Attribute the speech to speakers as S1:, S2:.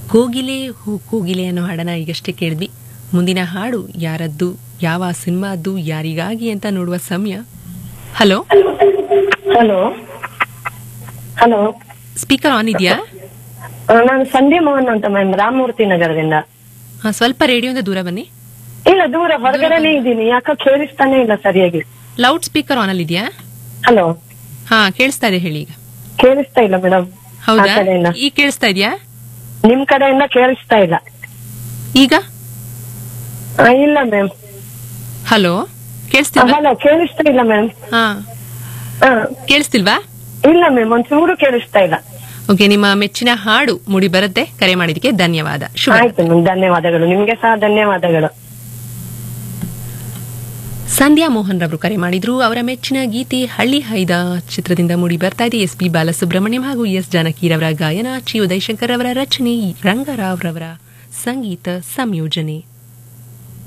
S1: ಕೋಗಿಲೆ ಹೂ ಕೋಗಿಲೆ ಅನ್ನೋ ಹಾಡನ್ನ ಈಗಷ್ಟೇ ಕೇಳಿದ್ವಿ ಮುಂದಿನ ಹಾಡು ಯಾರದ್ದು ಯಾವ ಸಿನಿಮಾದ್ದು ಯಾರಿಗಾಗಿ ಅಂತ ನೋಡುವ ಸಮಯ hello
S2: hello hello
S1: speaker on ಇದೆಯಾ
S2: ನಾನು ಸಂಧ್ಯಾ ಮೋಹನ್ ಅಂತ ಮ್ಯಾಮ್ ರಾಮಮೂರ್ತಿ ನಗರದಿಂದ
S1: ಹಾ, ಸ್ವಲ್ಪ ರೇಡಿಯೋದ ದೂರ ಬನ್ನಿ
S2: ಇಲ್ಲ ದೂರ ಹೊರಗಡೆನೆ ಇದ್ದೀನಿ ಯಾಕೋ ಕೇಳಿಸ್ತಾನೆ ಇಲ್ಲ ಸರಿಯಾಗಿ
S1: ಲೌಡ್ ಸ್ಪೀಕರ್ ಆನ್ ಅಲ್ಲಿ ಇದೆಯಾ
S2: ಹಲೋ
S1: ಹಾ ಕೇಳಿಸ್ತಾ ಇದೆ ಹೇಳಿ ಈಗ
S2: ಕೇಳಿಸ್ತಾ ಇಲ್ಲ ಮೇಡಮ್
S1: ಹೌದಾ
S2: ಆ ಕಡೆಯಿಂದ.
S1: ಈಗ ಕೇಳಿಸ್ತಾ ಇದೆಯಾ
S2: ನಿಮ್ ಕಡೆಯಿಂದ ಕೇಳಿಸ್ತಾ ಇಲ್ಲ
S1: ಈಗ
S2: ಆ, ಇಲ್ಲ ಮ್ಯಾಮ್
S1: ಹಲೋ ಕೇಳಿಸ್ತಿಲ್ವಾ
S2: ಹಲೋ ಕೇಳಿಸ್ತಾ ಇಲ್ಲ ಮ್ಯಾಮ್
S1: ಹಾ ಕೇಳಿಸ್ತಿಲ್ವಾ
S2: ಇಲ್ಲ ಮ್ಯಾಮ್ ಒಂಚೂರು ಕೇಳಿಸ್ತಾ ಇಲ್ಲ
S1: ಓಕೆ ನಿಮ್ಮ ಮೆಚ್ಚಿನ ಹಾಡು ಮೂಡಿ ಬರುತ್ತೆ ಕರೆ ಮಾಡಿದಕ್ಕೆ ಧನ್ಯವಾದ ಶುಭ
S2: ಆಯ್ತು ಮ್ಯಾಮ್ ಧನ್ಯವಾದಗಳು ನಿಮ್ಗೆ ಸಹ ಧನ್ಯವಾದಗಳು
S1: ಸಂಧ್ಯಾ ಮೋಹನ್ ರವರು ಕರೆ ಮಾಡಿದ್ರು ಅವರ ಮೆಚ್ಚಿನ ಗೀತೆ ಹಳ್ಳಿ ಹೈದ ಚಿತ್ರದಿಂದ ಮೂಡಿ ಬರ್ತಾ ಇದೆ ಎಸ್ ಪಿ ಬಾಲಸುಬ್ರಹ್ಮಣ್ಯಂ ಹಾಗೂ ಎಸ್ ಜಾನಕಿರವರ ಗಾಯನ ಚಿ ಉದಯಶಂಕರ್ ಅವರ ರಚನೆ ರಂಗರಾವ್ ರವರ ಸಂಗೀತ ಸಂಯೋಜನೆ